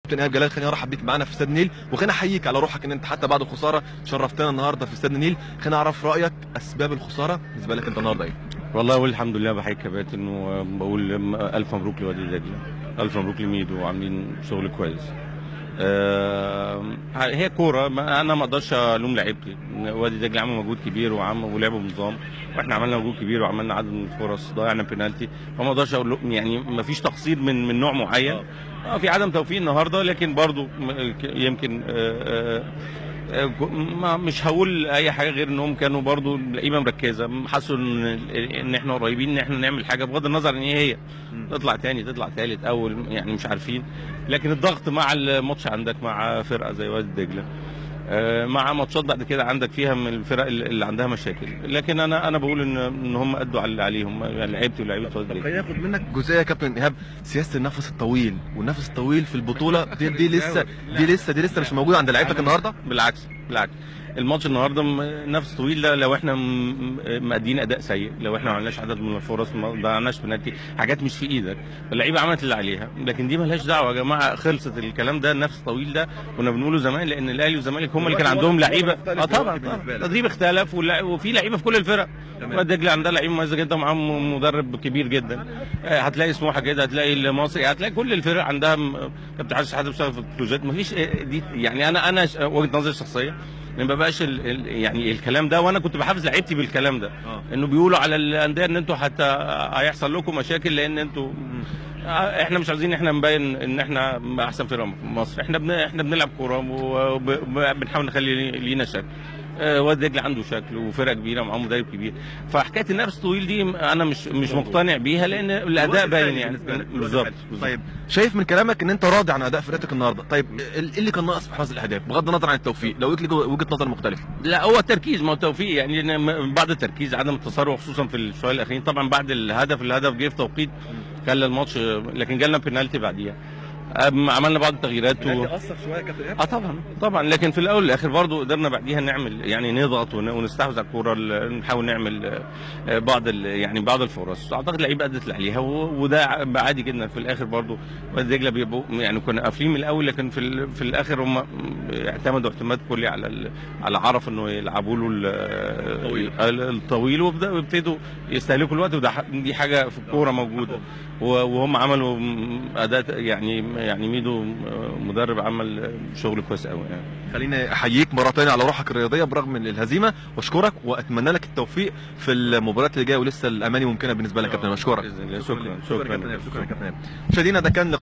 كابتن ايهاب جلال خلينا ارحب بيك معانا في استاد النيل وخلينا احييك على روحك ان انت حتى بعد الخساره شرفتنا النهارده في استاد النيل خلينا اعرف رايك اسباب الخساره بالنسبه لك انت النهارده ايه والله اقول الحمد لله بحيي كباتن وبقول الف مبروك لوادي دجله الف مبروك لميدو وعاملين شغل كويس آه، هي كوره ما- انا ما اقدرش الوم لعيبتي وادي دجله عمل مجهود كبير وعم ولعبوا بنظام واحنا عملنا مجهود كبير وعملنا عدد من الفرص ضيعنا بينالتي فما اقدرش اقول لهم يعني ما فيش تقصير من من نوع معين اه في عدم توفيق النهارده لكن برضو م- يمكن آه، آه، آه، ما مش هقول اي حاجه غير انهم كانوا برضو اللعيبه مركزه حسوا ان ان احنا قريبين ان احنا نعمل حاجه بغض النظر ان ايه هي تطلع تاني تطلع تالت اول يعني مش عارفين لكن الضغط مع الماتش عندك مع فرقه زي وادي دجله آه، مع ماتشات بعد كده عندك فيها من الفرق اللي عندها مشاكل لكن انا انا بقول ان ان هم ادوا على اللي عليهم يعني لعيبتي ولاعيبه وادي طب دجله خلينا ناخد منك جزئيه يا كابتن ايهاب سياسه النفس الطويل والنفس الطويل في البطوله دي, دي لسه دي لسه دي لسه مش موجوده عند لعيبتك النهارده بالعكس بالعكس الماتش النهارده م- نفس طويل ده لو احنا م- م- مادين اداء سيء لو احنا ما عملناش عدد من الفرص ما ضيعناش بنالتي حاجات مش في ايدك اللعيبه عملت اللي عليها لكن دي ملهاش دعوه يا جماعه خلصت الكلام ده النفس الطويل ده كنا بنقوله زمان لان الاهلي والزمالك هم اللي كان دلوقتي عندهم الوضع لعيبه مختلف اه طبعا دلوقتي بالنسبة طبعا لك. التدريب اختلف واللع- وفي لعيبه في كل الفرق تمام. وادي دجله عندها لعيبه مميزه جدا ومعاهم مدرب كبير جدا آه، هتلاقي سموحه كده هتلاقي المصري هتلاقي كل الفرق عندها م- كابتن حاسس حد بيشتغل في البروجكت مفيش آه، دي يعني انا انا ش- وجهه نظري الشخصيه ان ما بقاش ال ال يعني الكلام ده وانا كنت بحافظ لعيبتي بالكلام ده اه انه بيقولوا على الانديه ان انتوا حتى هيحصل لكم مشاكل لان انتوا آه، احنا مش عايزين احنا نبين ان احنا احسن فرقه في مصر احنا بن... احنا بنلعب كوره وبنحاول نخلي لينا شكل آه، وادي دجله عنده شكل وفرقه كبيره معاه مدرب كبير فحكايه النفس الطويل دي انا مش مش مقتنع بيها لان الاداء باين يعني بالظبط بالظبط. طيب شايف من كلامك ان انت راضي عن اداء فرقتك النهارده طيب ايه اللي كان ناقص في حرز الاهداف بغض النظر عن التوفيق لو ليك وجهه نظر مختلفه لا هو التركيز ما هو التوفيق يعني إن م- بعد التركيز عدم التسرع خصوصا في الشويه الاخيرين طبعا بعد الهدف الهدف جه في توقيت خلى الماتش لكن جالنا بينالتي بعديها أم- عملنا بعض التغييرات و... اثر شويه يا كابتن ايهاب اه طبعا طبعا لكن في الاول والاخر برضه قدرنا بعديها نعمل يعني نضغط ون- ونستحوذ على الكوره ال- نحاول نعمل آه، بعض ال- يعني بعض الفرص اعتقد اللعيبه ادت اللي عليها و- وده ع- عادي جدا في الاخر برضه وادي دجله بيبقوا يعني كنا قافلين من الاول لكن في ال- في الاخر هم اعتمدوا اعتماد كلي على ال- على عرف انه يلعبوا له ال- الطويل. ال- الطويل وبدأ- وابتدوا يستهلكوا الوقت وده ح- دي حاجه في الكوره موجوده و- وهم عملوا م- اداء يعني يعني ميدو مدرب عمل شغل كويس قوي يعني خليني احييك مره ثانيه على روحك الرياضيه برغم من الهزيمه واشكرك واتمنى لك التوفيق في المباريات اللي جايه ولسه الاماني ممكنه بالنسبه لك يا كابتن اشكرك بإذن الله. شكرا شكرا شكرا يا كابتن إيهاب. شكرا يا كابتن إيهاب. مشاهدينا ده كان